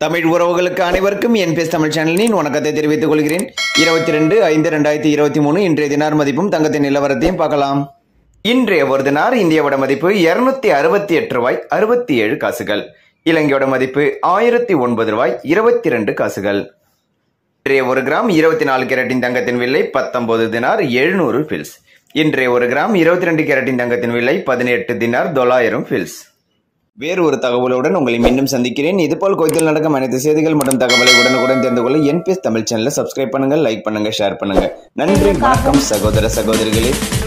தமிழ் உறவுகளுக்கு அனைவருக்கும் என் பேஸ் தமிழ் சேனலின் வணக்கத்தை தெரிவித்துக் கொள்கிறேன் இருபத்தி ரெண்டு ஐந்து ரெண்டாயிரத்தி இருபத்தி மூணு இன்றைய தினார் மதிப்பும் தங்கத்தின் நிலவரத்தையும் பார்க்கலாம் இன்றைய ஒரு தினார் இந்தியாவோட மதிப்பு இருநூத்தி அறுபத்தி எட்டு ரூபாய் அறுபத்தி ஏழு காசுகள் இலங்கையோட மதிப்பு ஆயிரத்தி ஒன்பது ரூபாய் இருபத்தி ரெண்டு காசுகள் இன்றைய ஒரு கிராம் இருபத்தி நாலு கேரட்டின் தங்கத்தின் விலை பத்தொன்பது தினார் எழுநூறு பில்ஸ் இன்றைய ஒரு கிராம் இருபத்தி ரெண்டு கேரட்டின் தங்கத்தின் விலை பதினெட்டு தினார் தொள்ளாயிரம் பில்ஸ் வேறு ஒரு தகவலுடன் உங்களை மீண்டும் சந்திக்கிறேன் இதுபோல் கோயத்தில் நடக்கும் அனைத்து செய்திகள் மற்றும் தகவலை உடனுக்குடன் தெரிந்து கொள்ள என்பிஎஸ் தமிழ் சேனலை சப்ஸ்கிரைப் பண்ணுங்க லைக் பண்ணுங்க ஷேர் பண்ணுங்க நன்றி வணக்கம் சகோதர சகோதரிகளே